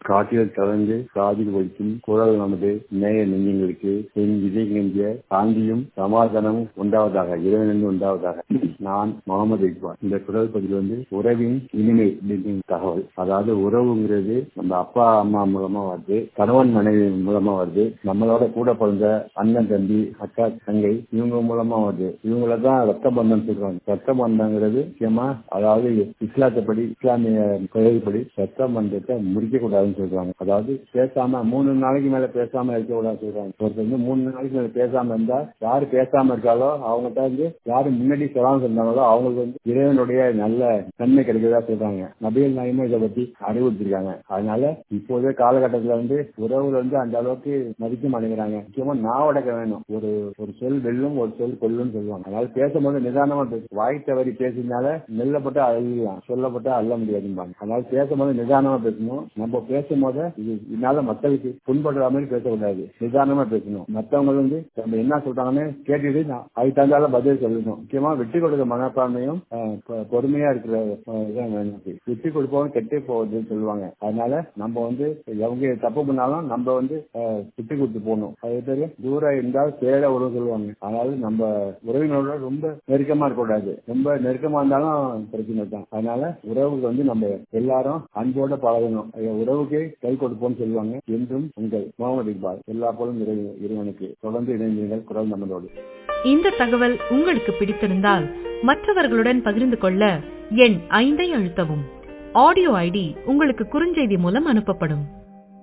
காற்றில் கலந்து காதில் வைக்கும் குரல் நமது நேய நெஞ்சங்களுக்கு என் விஜய் நெஞ்ச சாந்தியும் சமாதானமும் உண்டாவதாக இறைவனிலிருந்து உண்டாவதாக நான் முகமது இக்பால் இந்த குரல் பதில் வந்து உறவின் இனிமை அப்படிங்கிற தகவல் அதாவது உறவுங்கிறது நம்ம அப்பா அம்மா மூலமா வருது கணவன் மனைவி மூலமா வருது நம்மளோட கூட பிறந்த அண்ணன் தம்பி அக்கா தங்கை இவங்க மூலமா வருது இவங்கள தான் ரத்த பந்தம் சொல்றாங்க ரத்த பந்தங்கிறது முக்கியமா அதாவது இஸ்லாத்தப்படி இஸ்லாமிய கொள்கைப்படி ரத்த பந்தத்தை முடிக்க கூடாதுன்னு சொல்றாங்க அதாவது பேசாம மூணு நாளைக்கு மேல பேசாம இருக்க கூடாதுன்னு சொல்றாங்க ஒருத்தர் வந்து மூணு நாளைக்கு மேல பேசாம இருந்தா யாரு பேசாம இருக்காலோ அவங்க தான் வந்து யாரு முன்னாடி சொல்லாம இருந்தாங்களோ அவங்களுக்கு வந்து இறைவனுடைய நல்ல நன்மை கிடைக்கிறதா சொல்றாங்க நபிகள் நாயமும் இதை பத்தி அறிவுறுத்திருக்காங்க அதனால இப்போதே காலகட்டத்துல வந்து உறவுல வந்து அந்த அளவுக்கு மதிக்க மாட்டேங்கிறாங்க முக்கியமா நான் உடக்க வேணும் ஒரு ஒரு சொல் வெல்லும் ஒரு சொல் கொல்லும் சொல்லுவாங்க அதனால பேசும்போது நிதானமா பேசு வாய் தவறி பேசினால நெல்லப்பட்டு அழலாம் சொல்லப்பட்டு அள்ள முடியாதும்பாங்க அதனால பேசும்போது நிதானமா பேசணும் நம்ம பேசும்போது இது இதனால மக்களுக்கு புண்படுற மாதிரி பேசக்கூடாது நிதானமா பேசணும் மத்தவங்க வந்து நம்ம என்ன சொல்றாங்கன்னு கேட்டுட்டு நான் அதுக்கு தகுந்தால பதில் சொல்லணும் முக்கியமா விட்டு கொடுக்க மனப்பான்மையும் அஹ், பொ- பொறுமையா இருக்கிற அஹ், இதான் வேணும் விட்டு கொடுப்பவங்க கெட்டு போகுதுன்னு சொல்லுவாங்க அதனால நம்ம வந்து எவங்க தப்பு பண்ணாலும் நம்ம வந்து அஹ், விட்டு கொடுத்து போகணும் அதே பேரு தூரம் இருந்தால் சேர உறவு சொல்லுவாங்க அதாவது நம்ம உறவினரோட ரொம்ப நெருக்கமா இருக்கக்கூடாது ரொம்ப நெருக்கமா இருந்தாலும் பிரச்சனை தான் அதனால உறவுக்கு வந்து நம்ம எல்லாரும் அன்போட பழகணும் ஐயா, உறவுக்கே கை கொடுப்போம்னு சொல்லுவாங்க என்றும் உங்கள் முகமது இக்பால் எல்லா போலும் இறை- இறைவனுக்கு தொடர்ந்து இணைந்தீர்கள் குரல் நம்மளோடு இந்த தகவல் உங்களுக்கு பிடித்திருந்தால் மற்றவர்களுடன் பகிர்ந்து கொள்ள எண் ஐந்தை அழுத்தவும் ஆடியோ ஐடி உங்களுக்கு குறுஞ்செய்தி மூலம் அனுப்பப்படும்